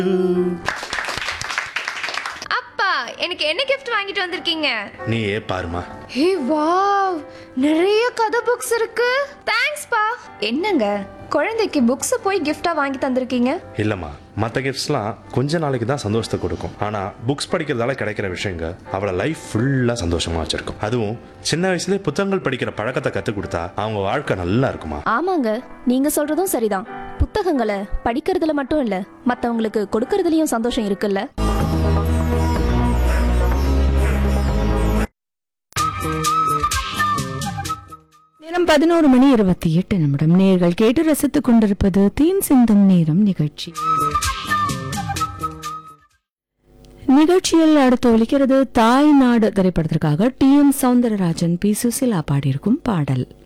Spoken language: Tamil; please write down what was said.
அப்பா எனக்கு என்ன கிஃப்ட் வாங்கிட்டு வந்திருக்கீங்க நீ ஏ பாருமா ஹே வாவ் நிறைய கதை புக்ஸ் இருக்கு தேங்க்ஸ் பா என்னங்க குழந்தைக்கு புக்ஸ் போய் gift-ஆ வாங்கி தந்திருக்கீங்க இல்லம்மா மற்ற கிஃப்ட்ஸ்லாம் கொஞ்ச நாளைக்கு தான் சந்தோஷத்தை கொடுக்கும் ஆனா புக்ஸ் படிக்கிறதால கிடைக்கிற விஷயங்க அவளை லைஃப் ஃபுல்லா சந்தோஷமா வச்சிருக்கும் அதுவும் சின்ன வயசுலேயே புத்தகங்கள் படிக்கிற பழக்கத்தை கற்றுக் கொடுத்தா அவங்க வாழ்க்கை நல்லா இருக்குமா ஆமாங்க நீங்க சொல்றதும் சரிதான் புத்தகங்களை படிக்கிறதுல மட்டும் இல்ல மத்தவங்களுக்கு கொடுக்கறதுலயும் சந்தோஷம் இருக்குல்ல நேரம் பதினோரு மணி இருபத்தி எட்டு நிமிடம் நேர்கள் கேட்டு ரசித்துக் கொண்டிருப்பது தீன் சிந்தும் நேரம் நிகழ்ச்சி நிகழ்ச்சியில் அடுத்து ஒலிக்கிறது தாய் நாடு திரைப்படத்திற்காக T M Soundararajan P Susheela பாடியிருக்கும் பாடல்